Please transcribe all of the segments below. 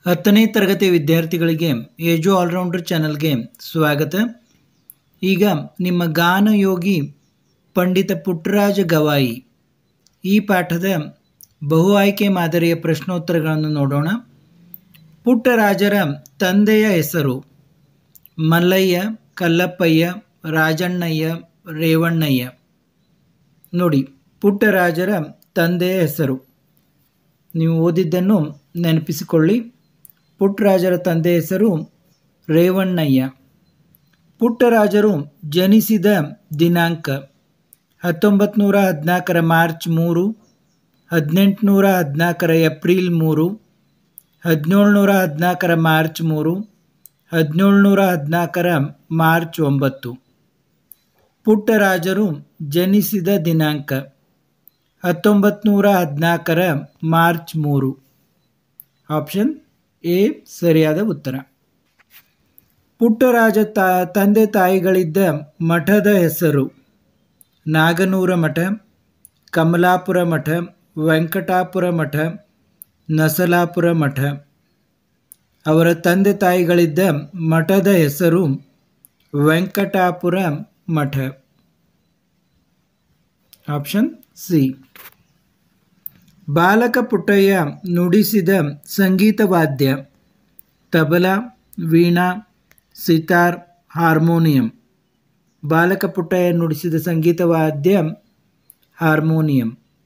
ಹತ್ತನೇ ತರಗತಿ ವಿದ್ಯಾರ್ಥಿಗಳಿಗೆ ಏಜು ಆಲ್ರೌಂಡರ್ ಚಾನಲ್ಗೆ ಸ್ವಾಗತ ಈಗ ನಿಮ್ಮ ಗಾನಯೋಗಿ ಪಂಡಿತ ಪುಟ್ಟರಾಜ ಗವಾಯಿ ಈ ಪಾಠದ ಬಹು ಆಯ್ಕೆ ಮಾದರಿಯ ಪ್ರಶ್ನೋತ್ತರಗಳನ್ನು ನೋಡೋಣ ಪುಟ್ಟರಾಜರ ತಂದೆಯ ಹೆಸರು ಮಲ್ಲಯ್ಯ ಕಲ್ಲಪ್ಪಯ್ಯ ರಾಜಣ್ಣಯ್ಯ ರೇವಣ್ಣಯ್ಯ ನೋಡಿ ಪುಟ್ಟರಾಜರ ತಂದೆಯ ಹೆಸರು ನೀವು ಓದಿದ್ದನ್ನು ನೆನಪಿಸಿಕೊಳ್ಳಿ ಪುಟ್ಟರಾಜರ ತಂದೆ ಹೆಸರು ರೇವಣ್ಣಯ್ಯ ಪುಟ್ಟರಾಜರು ಜನಿಸಿದ ದಿನಾಂಕ ಹತ್ತೊಂಬತ್ತು ನೂರ ಹದಿನಾಲ್ಕರ ಮಾರ್ಚ್ ಮೂರು ಹದಿನೆಂಟುನೂರ ಹದಿನಾಲ್ಕರ ಏಪ್ರಿಲ್ ಮೂರು ಹದಿನೇಳುನೂರ ಹದಿನಾಲ್ಕರ ಮಾರ್ಚ್ ಮೂರು ಹದಿನೇಳುನೂರ ಹದಿನಾಲ್ಕರ ಮಾರ್ಚ್ ಒಂಬತ್ತು ಪುಟ್ಟರಾಜರು ಜನಿಸಿದ ದಿನಾಂಕ ಹತ್ತೊಂಬತ್ತು ನೂರ ಹದಿನಾಲ್ಕರ ಮಾರ್ಚ್ ಮೂರು ಆಪ್ಷನ್ ಎ ಸರಿಯಾದ ಉತ್ತರ ಪುಟ್ಟರಾಜ ತಾ ತಂದೆ ತಾಯಿಗಳಿದ್ದ ಮಠದ ಹೆಸರು ನಾಗನೂರ ಮಠ ಕಮಲಾಪುರ ಮಠ ವೆಂಕಟಾಪುರ ಮಠ ನಸಲಾಪುರ ಮಠ ಅವರ ತಂದೆ ತಾಯಿಗಳಿದ್ದ ಮಠದ ಹೆಸರು ವೆಂಕಟಾಪುರ ಮಠ ಆಪ್ಷನ್ ಸಿ ಬಾಲಕ ಪುಟ್ಟಯ್ಯ ನುಡಿಸಿದ ಸಂಗೀತ ವಾದ್ಯ ತಬಲಾ ವೀಣಾ ಸಿತಾರ್ ಹಾರ್ಮೋನಿಯಂ ಬಾಲಕ ಪುಟ್ಟಯ್ಯ ನುಡಿಸಿದ ಸಂಗೀತ ವಾದ್ಯ ಹಾರ್ಮೋನಿಯಂ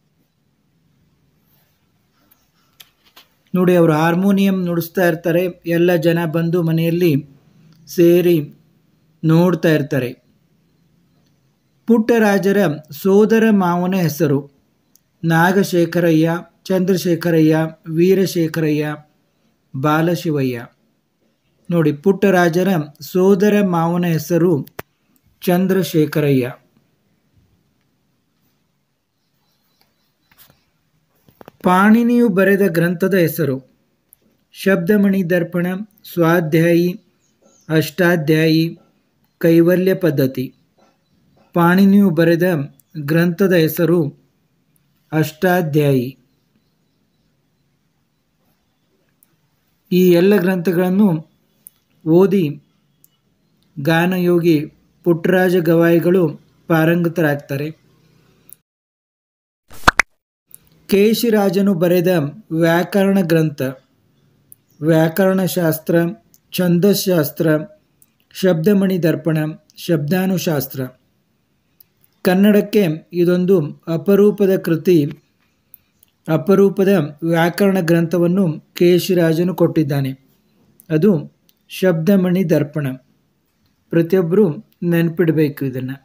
ನೋಡಿ ಅವರು ಹಾರ್ಮೋನಿಯಂ ನುಡಿಸ್ತಾ ಇರ್ತಾರೆ ಎಲ್ಲ ಜನ ಬಂದು ಮನೆಯಲ್ಲಿ ಸೇರಿ ನೋಡ್ತಾ ಇರ್ತಾರೆ ಪುಟ್ಟರಾಜರ ಸೋದರ ಮಾವನ ಹೆಸರು ನಾಗಶೇಖರಯ್ಯ ಚಂದ್ರಶೇಖರಯ್ಯ ವೀರಶೇಖರಯ್ಯ ಬಾಲಶಿವಯ್ಯ ನೋಡಿ ಪುಟ್ಟರಾಜರ ಸೋದರ ಮಾವನ ಹೆಸರು ಚಂದ್ರಶೇಖರಯ್ಯ ಪಾಣಿನಿಯು ಬರೆದ ಗ್ರಂಥದ ಹೆಸರು ಶಬ್ದಮಣಿ ದರ್ಪಣ ಸ್ವಾಧ್ಯಾಯಿ ಅಷ್ಟಾಧ್ಯಾಯಿ ಕೈವಲ್ಯ ಪದ್ಧತಿ ಪಾಣಿನಿಯು ಬರೆದ ಗ್ರಂಥದ ಹೆಸರು ಅಷ್ಟಾಧ್ಯಾಯಿ ಈ ಎಲ್ಲ ಗ್ರಂಥಗಳನ್ನು ಓದಿ ಗಾನಯೋಗಿ ಪುಟ್ಟರಾಜ ಗವಾಯಿಗಳು ಪಾರಂಗತರಾಗ್ತಾರೆ ಕೇಶಿರಾಜನು ಬರೆದ ವ್ಯಾಕರಣ ಗ್ರಂಥ ವ್ಯಾಕರಣಶಾಸ್ತ್ರ ಛಂದಶಾಸ್ತ್ರ ಶಬ್ದಮಣಿ ದರ್ಪಣ ಶಬ್ದಾನುಶಾಸ್ತ್ರ ಕನ್ನಡಕ್ಕೆ ಇದೊಂದು ಅಪರೂಪದ ಕೃತಿ ಅಪರೂಪದ ವ್ಯಾಕರಣ ಗ್ರಂಥವನ್ನು ಕೇಶಿರಾಜನು ಕೊಟ್ಟಿದ್ದಾನೆ ಅದು ಶಬ್ದಮಣಿ ದರ್ಪಣ ಪ್ರತಿಯೊಬ್ಬರು ನೆನಪಿಡಬೇಕು ಇದನ್ನು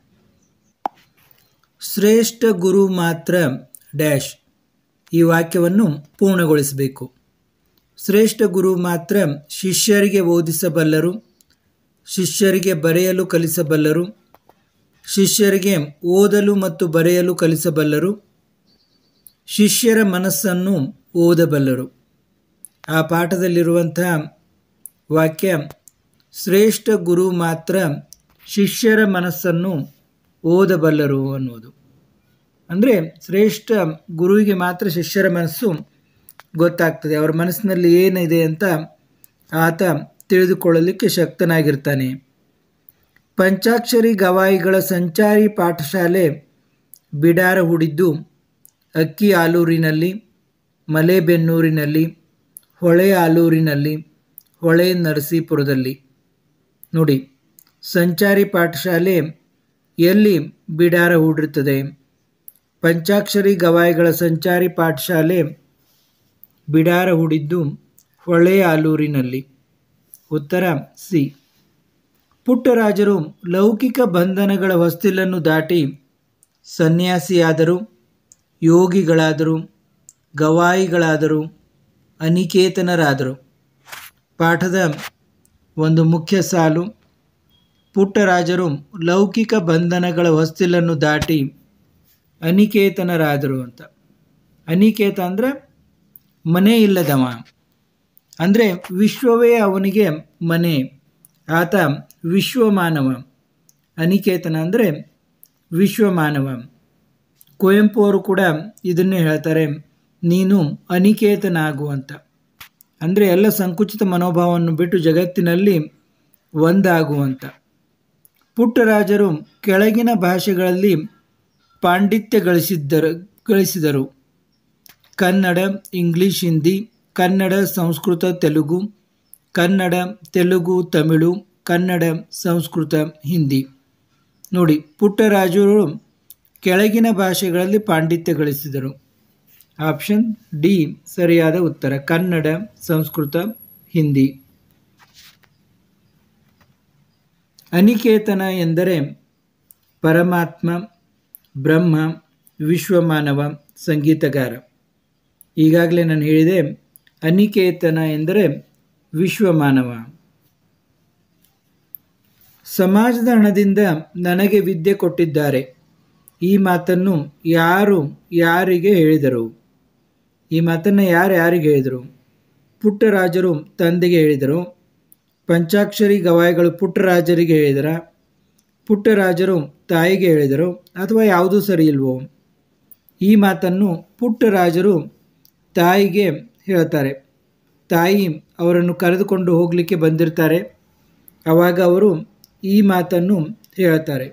ಶ್ರೇಷ್ಠ ಗುರು ಮಾತ್ರ ಡ್ಯಾಶ್ ಈ ವಾಕ್ಯವನ್ನು ಪೂರ್ಣಗೊಳಿಸಬೇಕು ಶ್ರೇಷ್ಠ ಗುರು ಮಾತ್ರ ಶಿಷ್ಯರಿಗೆ ಓದಿಸಬಲ್ಲರು ಶಿಷ್ಯರಿಗೆ ಬರೆಯಲು ಕಲಿಸಬಲ್ಲರು ಶಿಷ್ಯರಿಗೆ ಓದಲು ಮತ್ತು ಬರೆಯಲು ಕಲಿಸಬಲ್ಲರು ಶಿಷ್ಯರ ಮನಸ್ಸನ್ನು ಓದಬಲ್ಲರು ಆ ಪಾಠದಲ್ಲಿರುವಂತಹ ವಾಕ್ಯ ಶ್ರೇಷ್ಠ ಗುರು ಮಾತ್ರ ಶಿಷ್ಯರ ಮನಸ್ಸನ್ನು ಓದಬಲ್ಲರು ಅನ್ನೋದು ಅಂದರೆ ಶ್ರೇಷ್ಠ ಗುರುವಿಗೆ ಮಾತ್ರ ಶಿಷ್ಯರ ಮನಸ್ಸು ಗೊತ್ತಾಗ್ತದೆ ಅವರ ಮನಸ್ಸಿನಲ್ಲಿ ಏನಿದೆ ಅಂತ ಆತ ತಿಳಿದುಕೊಳ್ಳಲಿಕ್ಕೆ ಶಕ್ತನಾಗಿರ್ತಾನೆ ಪಂಚಾಕ್ಷರಿ ಗವಾಯಿಗಳ ಸಂಚಾರಿ ಪಾಠಶಾಲೆ ಬಿಡಾರ ಹೂಡಿದ್ದು ಅಕ್ಕಿ ಆಲೂರಿನಲ್ಲಿ ಮಲೆಬೆನ್ನೂರಿನಲ್ಲಿ ಹೊಳೆ ಆಲೂರಿನಲ್ಲಿ ಹೊಳೆ ನರಸೀಪುರದಲ್ಲಿ ನೋಡಿ ಸಂಚಾರಿ ಪಾಠಶಾಲೆ ಎಲ್ಲಿ ಬಿಡಾರ ಹೂಡಿರುತ್ತದೆ ಪಂಚಾಕ್ಷರಿ ಗವಾಯಿಗಳ ಸಂಚಾರಿ ಪಾಠಶಾಲೆ ಬಿಡಾರ ಹೂಡಿದ್ದು ಹೊಳೆ ಆಲೂರಿನಲ್ಲಿ ಉತ್ತರ ಸಿ ಪುಟ್ಟರಾಜರು ಲೌಕಿಕ ಬಂಧನಗಳ ಹೊಸ್ತಿಲನ್ನು ದಾಟಿ ಸನ್ಯಾಸಿಯಾದರು ಯೋಗಿಗಳಾದರು ಗವಾಯಿಗಳಾದರು ಅನಿಕೇತನರಾದರು ಪಾಠದ ಒಂದು ಮುಖ್ಯ ಸಾಲು ಪುಟ್ಟರಾಜರು ಲೌಕಿಕ ಬಂಧನಗಳ ಹೊಸ್ತಿಲನ್ನು ದಾಟಿ ಅನಿಕೇತನರಾದರು ಅಂತ ಅನಿಕೇತ ಅಂದರೆ ಮನೆ ಇಲ್ಲದವ ಅಂದರೆ ವಿಶ್ವವೇ ಅವನಿಗೆ ಮನೆ ಆತ ವಿಶ್ವಮಾನವ ಅನಿಕೇತನ ಅಂದರೆ ವಿಶ್ವಮಾನವ ಕುವೆಂಪು ಅವರು ಕೂಡ ಇದನ್ನೇ ಹೇಳ್ತಾರೆ ನೀನು ಅನಿಕೇತನಾಗು ಅಂತ ಅಂದರೆ ಎಲ್ಲ ಸಂಕುಚಿತ ಮನೋಭಾವವನ್ನು ಬಿಟ್ಟು ಜಗತ್ತಿನಲ್ಲಿ ಒಂದಾಗುವಂತ ಪುಟ್ಟರಾಜರು ಕೆಳಗಿನ ಭಾಷೆಗಳಲ್ಲಿ ಪಾಂಡಿತ್ಯ ಗಳಿಸಿದ್ದರು ಗಳಿಸಿದರು ಕನ್ನಡ ಇಂಗ್ಲಿಷ್ ಹಿಂದಿ ಕನ್ನಡ ಸಂಸ್ಕೃತ ತೆಲುಗು ಕನ್ನಡ ತೆಲುಗು ತಮಿಳು ಕನ್ನಡ ಸಂಸ್ಕೃತ ಹಿಂದಿ ನೋಡಿ ಪುಟ್ಟರಾಜರು ಕೆಳಗಿನ ಭಾಷೆಗಳಲ್ಲಿ ಪಾಂಡಿತ್ಯ ಗಳಿಸಿದರು ಆಪ್ಷನ್ ಡಿ ಸರಿಯಾದ ಉತ್ತರ ಕನ್ನಡ ಸಂಸ್ಕೃತ ಹಿಂದಿ ಅನಿಕೇತನ ಎಂದರೆ ಪರಮಾತ್ಮ ಬ್ರಹ್ಮ ವಿಶ್ವಮಾನವ ಸಂಗೀತಗಾರ ಈಗಾಗಲೇ ನಾನು ಹೇಳಿದೆ ಅನಿಕೇತನ ಎಂದರೆ ವಿಶ್ವಮಾನವ ಸಮಾಜದ ಹಣದಿಂದ ನನಗೆ ವಿದ್ಯೆ ಕೊಟ್ಟಿದ್ದಾರೆ ಈ ಮಾತನ್ನು ಯಾರು ಯಾರಿಗೆ ಹೇಳಿದರು ಈ ಮಾತನ್ನು ಯಾರು ಯಾರಿಗೆ ಹೇಳಿದರು ಪುಟ್ಟರಾಜರು ತಂದೆಗೆ ಹೇಳಿದರು ಪಂಚಾಕ್ಷರಿ ಗವಾಯಿಗಳು ಪುಟ್ಟರಾಜರಿಗೆ ಹೇಳಿದರ ಪುಟ್ಟರಾಜರು ತಾಯಿಗೆ ಹೇಳಿದರು ಅಥವಾ ಯಾವುದೂ ಸರಿ ಇಲ್ವೋ ಈ ಮಾತನ್ನು ಪುಟ್ಟರಾಜರು ತಾಯಿಗೆ ಹೇಳ್ತಾರೆ ತಾಯಿ ಅವರನ್ನು ಕರೆದುಕೊಂಡು ಹೋಗಲಿಕ್ಕೆ ಬಂದಿರ್ತಾರೆ ಆವಾಗ ಅವರು ಈ ಮಾತನ್ನು ಹೇಳ್ತಾರೆ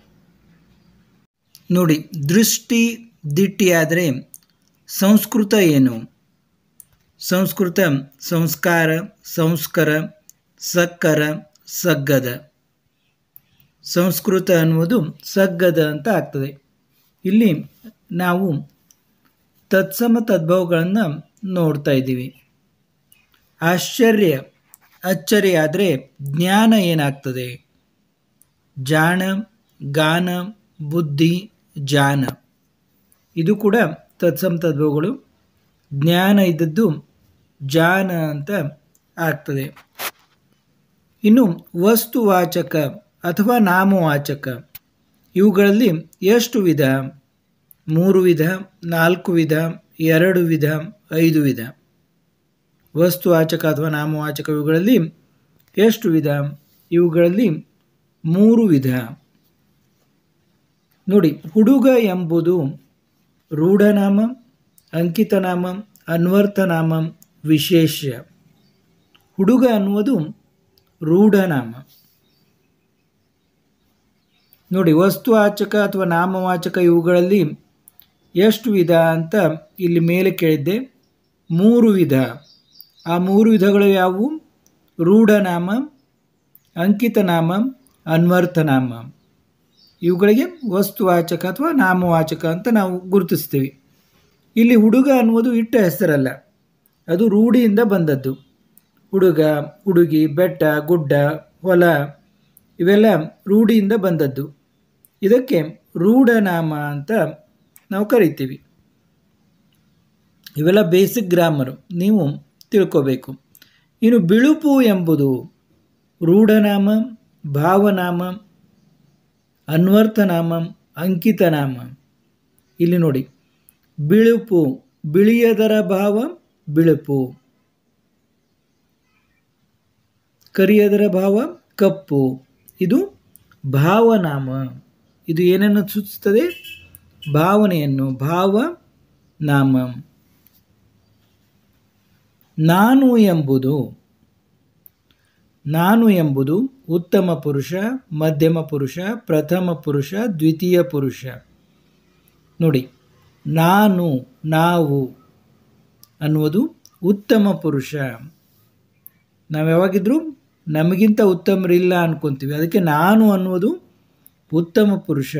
ನೋಡಿ ದೃಷ್ಟಿ ದಿಟ್ಟಿಯಾದರೆ ಸಂಸ್ಕೃತ ಏನು ಸಂಸ್ಕೃತ ಸಂಸ್ಕಾರ ಸಂಸ್ಕರ ಸಕ್ಕರ ಸಗ್ಗದ ಸಂಸ್ಕೃತ ಅನ್ನುವುದು ಸಗ್ಗದ ಅಂತ ಆಗ್ತದೆ ಇಲ್ಲಿ ನಾವು ತತ್ಸಮ ತದ್ಭವಗಳನ್ನು ನೋಡ್ತಾ ಇದ್ದೀವಿ ಆಶ್ಚರ್ಯ ಅಚ್ಚರಿ ಆದರೆ ಜ್ಞಾನ ಏನಾಗ್ತದೆ ಜಾಣ ಗಾನ ಬುದ್ಧಿ ಜಾನ ಇದು ಕೂಡ ತತ್ಸಮ ತದ್ಭವಗಳು ಜ್ಞಾನ ಇದ್ದದ್ದು ಜಾನ ಅಂತ ಆಗ್ತದೆ ಇನ್ನು ವಸ್ತುವಾಚಕ ಅಥವಾ ನಾಮವಾಚಕ ಇವುಗಳಲ್ಲಿ ಎಷ್ಟು ವಿಧ ಮೂರು ವಿಧ ನಾಲ್ಕು ವಿಧ ಎರಡು ವಿಧ ಐದು ವಿಧ ವಸ್ತುವಾಚಕ ಅಥವಾ ನಾಮವಾಚಕ ಇವುಗಳಲ್ಲಿ ಎಷ್ಟು ವಿಧ ಇವುಗಳಲ್ಲಿ ಮೂರು ವಿಧ ನೋಡಿ ಹುಡುಗ ಎಂಬುದು ರೂಢನಾಮ ಅಂಕಿತನಾಮ ಅನ್ವರ್ಥನಾಮ ವಿಶೇಷ ಹುಡುಗ ಅನ್ನುವುದು ರೂಢನಾಮ ನೋಡಿ ವಸ್ತುವಾಚಕ ಅಥವಾ ನಾಮವಾಚಕ ಇವುಗಳಲ್ಲಿ ಎಷ್ಟು ವಿಧ ಅಂತ ಇಲ್ಲಿ ಮೇಲೆ ಕೇಳಿದ್ದೆ ಮೂರು ವಿಧ ಆ ಮೂರು ವಿಧಗಳು ಯಾವುವು ರೂಢನಾಮ ಅಂಕಿತನಾಮ ಅನ್ವರ್ಥನಾಮ ಇವುಗಳಿಗೆ ವಸ್ತುವಾಚಕ ಅಥವಾ ನಾಮವಾಚಕ ಅಂತ ನಾವು ಗುರುತಿಸ್ತೀವಿ ಇಲ್ಲಿ ಹುಡುಗ ಅನ್ನುವುದು ಇಟ್ಟ ಹೆಸರಲ್ಲ ಅದು ರೂಢಿಯಿಂದ ಬಂದದ್ದು ಹುಡುಗ ಹುಡುಗಿ ಬೆಟ್ಟ ಗುಡ್ಡ ಹೊಲ ಇವೆಲ್ಲ ರೂಢಿಯಿಂದ ಬಂದದ್ದು ಇದಕ್ಕೆ ರೂಢನಾಮ ಅಂತ ನಾವು ಕರಿತೀವಿ ಇವೆಲ್ಲ ಬೇಸಿಕ್ ಗ್ರಾಮರು ನೀವು ತಿಳ್ಕೋಬೇಕು ಇನ್ನು ಬಿಳುಪು ಎಂಬುದು ರೂಢನಾಮ ಭಾವನಾಮ ಅನ್ವರ್ಥನಾಮ ಅಂಕಿತನಾಮ ಇಲ್ಲಿ ನೋಡಿ ಬಿಳುಪು ಬಿಳಿಯದರ ಭಾವ ಬಿಳುಪು ಕರಿಯದರ ಭಾವ ಕಪ್ಪು ಇದು ಭಾವನಾಮ ಇದು ಏನನ್ನು ಸೂಚಿಸುತ್ತದೆ ಭಾವನೆಯನ್ನು ಭಾವ ನಾಮ ನಾನು ಎಂಬುದು ನಾನು ಎಂಬುದು ಉತ್ತಮ ಪುರುಷ ಮಧ್ಯಮ ಪುರುಷ ಪ್ರಥಮ ಪುರುಷ ದ್ವಿತೀಯ ಪುರುಷ ನೋಡಿ ನಾನು ನಾವು ಅನ್ನುವುದು ಉತ್ತಮ ಪುರುಷ ನಾವು ಯಾವಾಗಿದ್ರೂ ನಮಗಿಂತ ಉತ್ತಮರಿಲ್ಲ ಅನ್ಕೊಂತೀವಿ ಅದಕ್ಕೆ ನಾನು ಅನ್ನುವುದು ಉತ್ತಮ ಪುರುಷ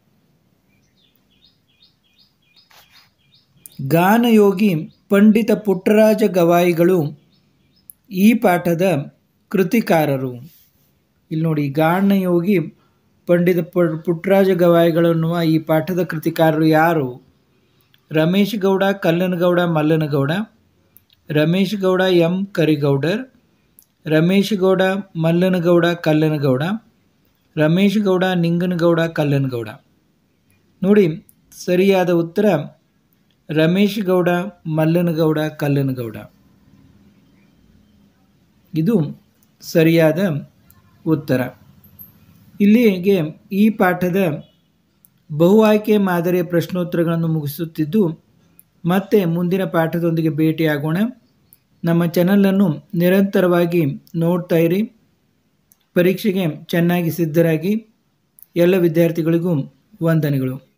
ಗಾನಯೋಗಿ ಪಂಡಿತ ಪುಟ್ಟರಾಜ ಗವಾಯಿಗಳು ಈ ಪಾಠದ ಕೃತಿಕಾರರು ಇಲ್ಲಿ ನೋಡಿ ಗಾನಯೋಗಿ ಪಂಡಿತ ಪುಟ್ಟರಾಜ ಗವಾಯಿಗಳು ಅನ್ನುವ ಈ ಪಾಠದ ಕೃತಿಕಾರರು ಯಾರು ರಮೇಶ್ ಗೌಡ ಕಲ್ಲನಗೌಡ ಮಲ್ಲನಗೌಡ ರಮೇಶ್ ಗೌಡ ಎಂ ಕರಿಗೌಡರ್ ರಮೇಶ್ ಗೌಡ ಮಲ್ಲನಗೌಡ ಕಲ್ಲನಗೌಡ ರಮೇಶ್ ಗೌಡ ನಿಂಗನಗೌಡ ಕಲ್ಲನಗೌಡ ನೋಡಿ ಸರಿಯಾದ ಉತ್ತರ ರಮೇಶ್ ಗೌಡ ಮಲ್ಲನಗೌಡ ಕಲ್ಲನಗೌಡ ಇದು ಸರಿಯಾದ ಉತ್ತರ ಇಲ್ಲಿಗೆ ಈ ಪಾಠದ ಬಹು ಆಯ್ಕೆ ಮಾದರಿಯ ಪ್ರಶ್ನೋತ್ತರಗಳನ್ನು ಮುಗಿಸುತ್ತಿದ್ದು ಮತ್ತೆ ಮುಂದಿನ ಪಾಠದೊಂದಿಗೆ ಭೇಟಿಯಾಗೋಣ ನಮ್ಮ ಚಾನಲನ್ನು ನಿರಂತರವಾಗಿ ನೋಡ್ತಾ ಇರಿ ಪರೀಕ್ಷೆಗೆ ಚೆನ್ನಾಗಿ ಸಿದ್ಧರಾಗಿ ಎಲ್ಲ ವಿದ್ಯಾರ್ಥಿಗಳಿಗೂ ವಂದನೆಗಳು